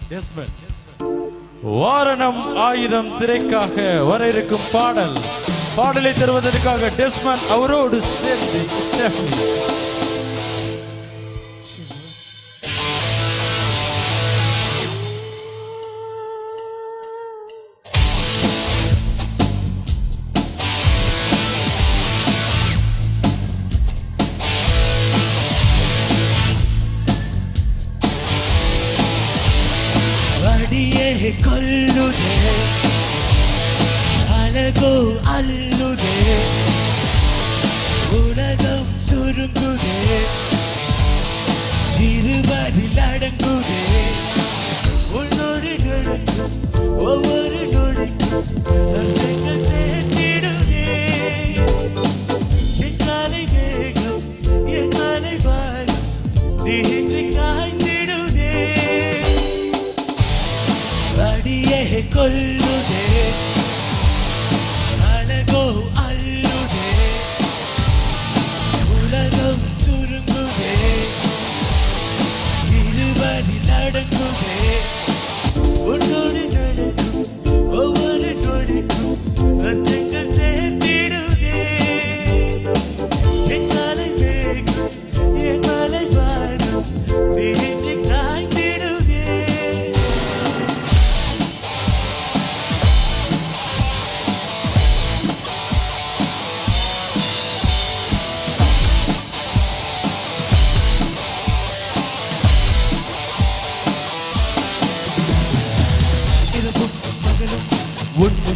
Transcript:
வாரணம் ஆயிரம் திரைக்காக வர இருக்கும் பாடல் பாடலை தருவதற்காக டெஸ்மன் அவரோடு சேர்ந்து ஸ்டெஃப்னி அடியே கொல்லுதே அழகோ அல்லுதே உலகம் சுருங்குதே இருவரில் அடங்குதே உன்னொரு நொழுக்கும் ஒவ்வொரு நொழுக்கும் நன்மைகள் சேர்த்திடுதே என் காலை வேகம் என் மலை வாரம் நீங்கி காய்ந்திடுதே அடியே கொல்லுதே அழகோ அல்லுதே உலகம் சுருங்குதே இருவரில் அடங்குதே உன்னோடு நடக்கும் ஒவ்வொரு நொடிக்கும் அர்த்தங்கள் சேர்த்திடுதே என் காலை வேகம் என் மலை வாரம் நீங்கி காய்ந்திடுதே இரவும் பகலும் உன்